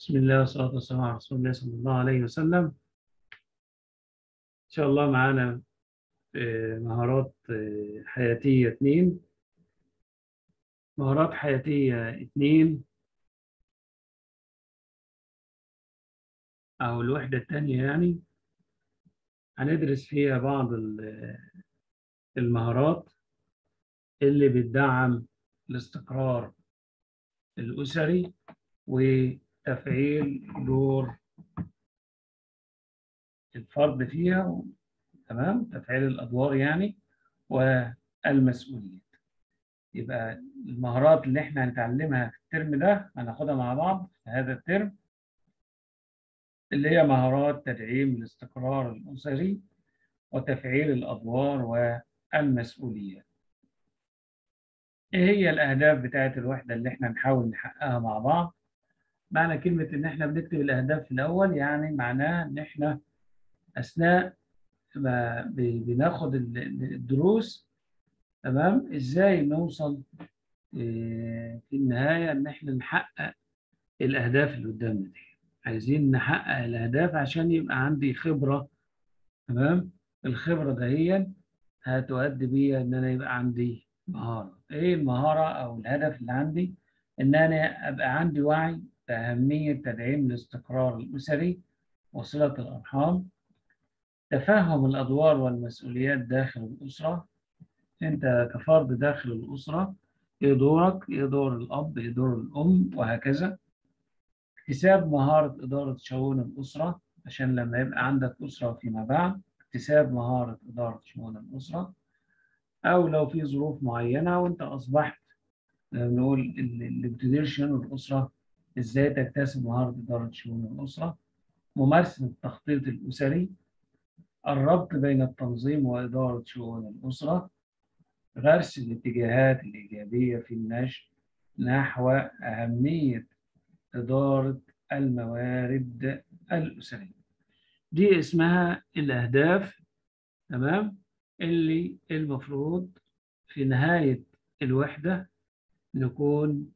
بسم الله والصلاة والسلام على رسول الله صلى الله عليه وسلم إن شاء الله معانا آه، مهارات آه، حياتية اتنين مهارات حياتية اتنين أو الوحدة التانية يعني هندرس فيها بعض ال- المهارات اللي بتدعم الاستقرار الأسري وتفعيل دور الفرد فيها تمام تفعيل الأدوار يعني والمسؤوليات يبقى المهارات اللي احنا هنتعلمها في الترم ده هناخدها مع بعض في هذا الترم اللي هي مهارات تدعيم الاستقرار الأسري وتفعيل الأدوار والمسؤوليات ايه هي الأهداف بتاعة الوحدة اللي احنا نحاول نحققها مع بعض معنى كلمة إن إحنا بنكتب الأهداف في الأول يعني معناها إن إحنا أثناء ما ب- بناخد ال- ال- الدروس تمام إزاي نوصل إيه، في النهاية إن إحنا نحقق الأهداف اللي قدامنا دي عايزين نحقق الأهداف عشان يبقى عندي خبرة تمام الخبرة دهيا هتؤدي بيا إن أنا يبقى عندي مهارة إيه المهارة أو الهدف اللي عندي إن أنا أبقى عندي وعي بأهمية تدعيم الاستقرار الأسري وصلة الأرحام تفهم الأدوار والمسؤوليات داخل الأسرة أنت كفرد داخل الأسرة إيه دورك إيه دور الأب إيه دور الأم وهكذا اكتساب مهارة إدارة شؤون الأسرة عشان لما يبقى عندك أسرة فيما بعد اكتساب مهارة إدارة شؤون الأسرة أو لو في ظروف معينة وأنت أصبحت آه، نقول اللي اللي بتدير شؤون الأسرة إزاي تكتسب مهارة إدارة شؤون الأسرة ممارسة التخطيط الأسري الربط بين التنظيم وإدارة شؤون الأسرة غرس الاتجاهات الإيجابية في النشء نحو أهمية إدارة الموارد الأسرية دي اسمها الأهداف تمام اللي المفروض في نهاية الوحدة نكون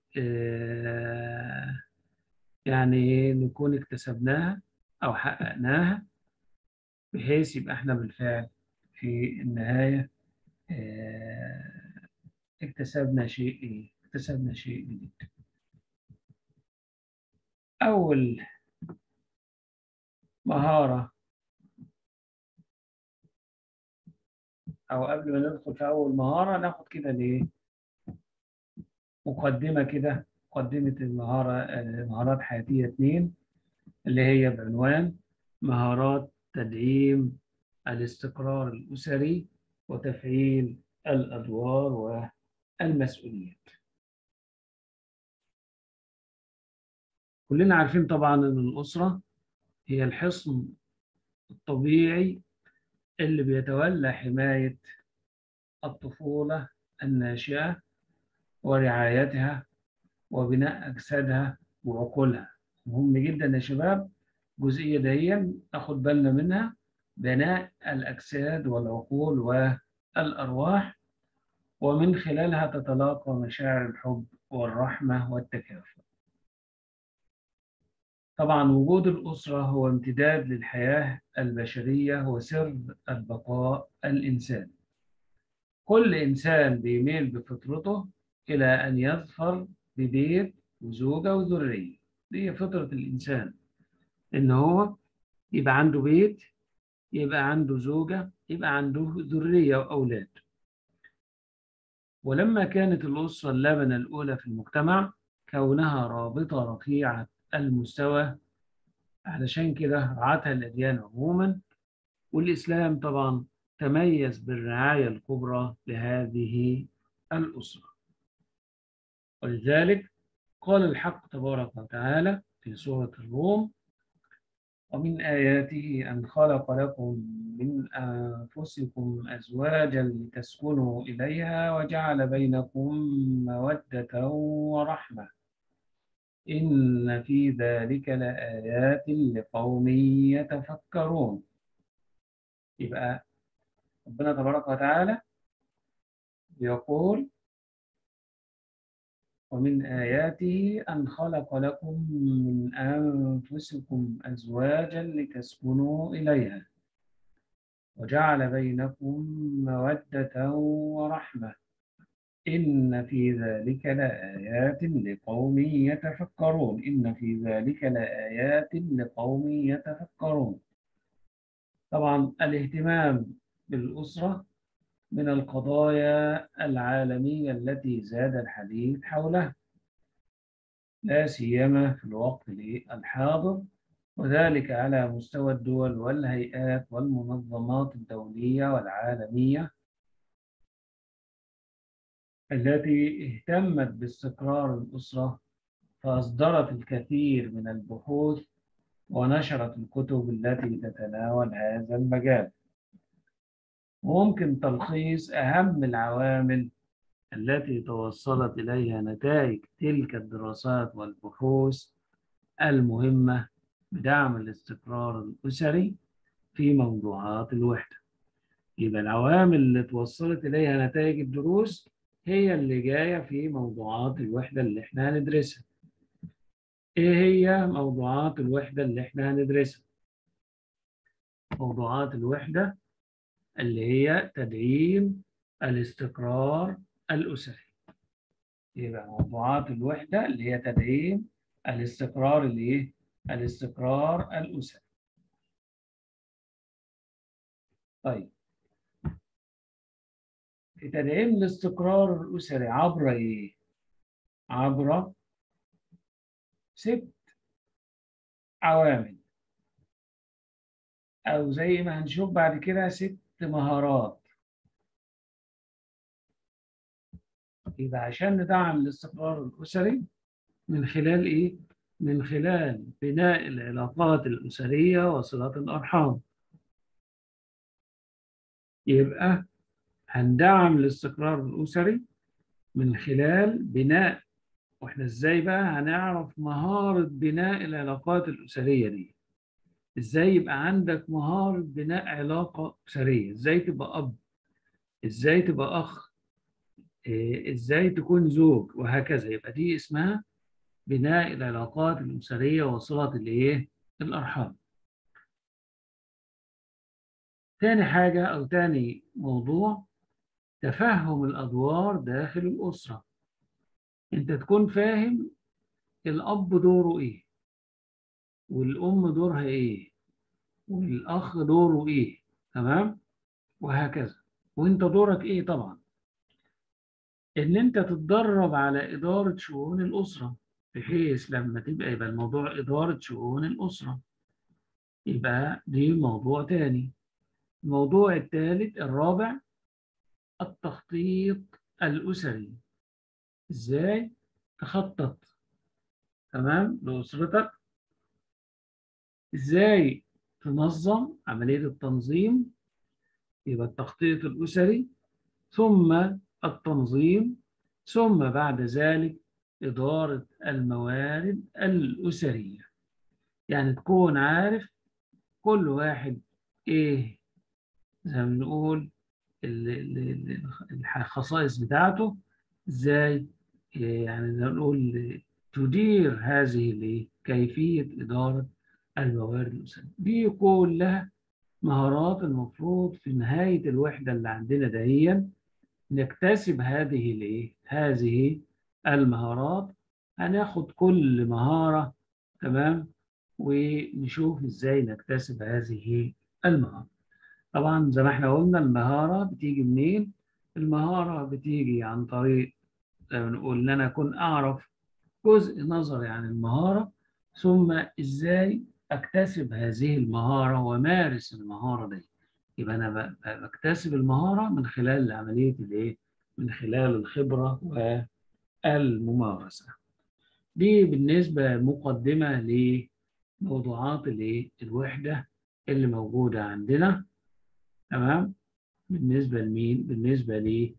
آه يعني نكون اكتسبناها أو حققناها بحيث يبقى احنا بالفعل في النهاية آه اكتسبنا شيء ايه؟ اكتسبنا شيء جديد. أول مهارة أو قبل ما ندخل في أول مهارة ناخد كده ليه؟ مقدمة كده مقدمة المهارة آه، مهارات حياتية اتنين اللي هي بعنوان مهارات تدعيم الاستقرار الأسري وتفعيل الأدوار والمسؤوليات. كلنا عارفين طبعا ان الاسره هي الحصن الطبيعي اللي بيتولى حمايه الطفوله الناشئه ورعايتها وبناء اجسادها وعقولها مهم جدا يا شباب الجزئيه دي ناخد بالنا منها بناء الاجساد والعقول والارواح ومن خلالها تتلاقى مشاعر الحب والرحمه والتكافؤ طبعا وجود الأسرة هو امتداد للحياة البشرية وسر البقاء الإنساني كل إنسان بيميل بفطرته إلى أن يظفر ببيت وزوجة وذرية دي فطرة الإنسان إن هو يبقى عنده بيت يبقى عنده زوجة يبقى عنده ذرية وأولاد ولما كانت الأسرة اللبنة الأولى في المجتمع كونها رابطة رفيعة المستوى علشان كده رعتها الأديان عموما والإسلام طبعا تميز بالرعاية الكبرى لهذه الأسرة ولذلك قال الحق تبارك وتعالى في سورة الروم ومن آياته أن خلق لكم من أنفسكم أزواجا لتسكنوا إليها وجعل بينكم مودة ورحمة إن في ذلك لآيات لقوم يتفكرون يبقى ربنا تبارك وتعالى يقول ومن آياته أن خلق لكم من أنفسكم أزواجا لتسكنوا إليها وجعل بينكم مودة ورحمة إن في ذلك لآيات لقوم يتفكرون إن في ذلك لآيات لقوم يتفكرون طبعا الاهتمام بالأسرة من القضايا العالمية التي زاد الحديث حولها لا سيما في الوقت الحاضر وذلك على مستوى الدول والهيئات والمنظمات الدولية والعالمية التي اهتمت باستقرار الأسرة فأصدرت الكثير من البحوث ونشرت الكتب التي تتناول هذا المجال وممكن تلخيص أهم العوامل التي توصلت إليها نتائج تلك الدراسات والبحوث المهمة بدعم الاستقرار الأسري في موضوعات الوحدة يبقى العوامل اللي توصلت إليها نتائج الدروس هي اللي جاية في موضوعات الوحدة اللي احنا هندرسها ايه هي موضوعات الوحدة اللي احنا هندرسها موضوعات الوحدة اللي هي تدعيم الاستقرار الأسري يبقى موضوعات الوحدة اللي هي تدعيم الاستقرار اللي ايه الاستقرار الأسري طيب في تدعيم الاستقرار الأسري عبر إيه؟ عبر ست عوامل أو زي ما هنشوف بعد كده ست مهارات يبقى عشان ندعم الاستقرار الأسري من خلال إيه؟ من خلال بناء العلاقات الأسرية وصلات الأرحام يبقى هندعم الاستقرار الأسري من خلال بناء واحنا ازاي بقى هنعرف مهارة بناء العلاقات الأسرية دي ازاي يبقى عندك مهارة بناء علاقة أسرية ازاي تبقى أب ازاي تبقى أخ إيه، ازاي تكون زوج وهكذا يبقى دي اسمها بناء العلاقات الأسرية وصلة الايه الأرحام تاني حاجة أو تاني موضوع تفهم الأدوار داخل الأسرة أنت تكون فاهم الأب دوره إيه والأم دورها إيه والأخ دوره إيه تمام وهكذا وأنت دورك إيه طبعا إن أنت تتدرب على إدارة شؤون الأسرة بحيث لما تبقى يبقى الموضوع إدارة شؤون الأسرة يبقى دي موضوع تاني الموضوع الثالث الرابع التخطيط الأسري إزاي تخطط تمام لأسرتك إزاي تنظم عملية التنظيم يبقى التخطيط الأسري ثم التنظيم ثم بعد ذلك إدارة الموارد الأسرية يعني تكون عارف كل واحد إيه زي ما بنقول الخصائص بتاعته ازاي يعني نقول تدير هذه كيفية إدارة الموارد الأسرية دي كلها مهارات المفروض في نهاية الوحدة اللي عندنا دهيا نكتسب هذه الايه هذه المهارات هناخد كل مهارة تمام ونشوف ازاي نكتسب هذه المهارة طبعا زي ما احنا قلنا المهارة بتيجي منين المهارة بتيجي عن طريق زي ما نقول ان انا اكون اعرف جزء نظري عن المهارة ثم ازاي اكتسب هذه المهارة ومارس المهارة دي يبقى انا بكتسب المهارة من خلال عملية الايه من خلال الخبرة والممارسة دي بالنسبة مقدمة لموضوعات الايه الوحدة اللي موجودة عندنا تمام بالنسبة لمين بالنسبة ل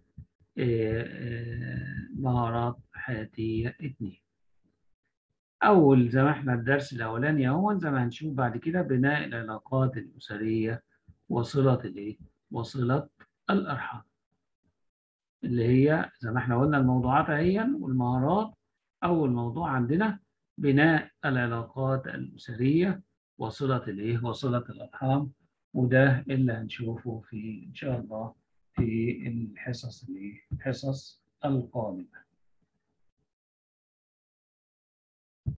مهارات حياتية اتنين أول زي ما احنا الدرس الأولاني أهو زي ما هنشوف بعد كده بناء العلاقات الأسرية وصلة الإيه؟ وصلة الأرحام اللي هي زي ما احنا قلنا الموضوعات اهي والمهارات أول موضوع عندنا بناء العلاقات الأسرية وصلة الإيه؟ وصلة الأرحام وده اللي هنشوفه في إن شاء الله في الحصص الإيه؟ الحصص القادمة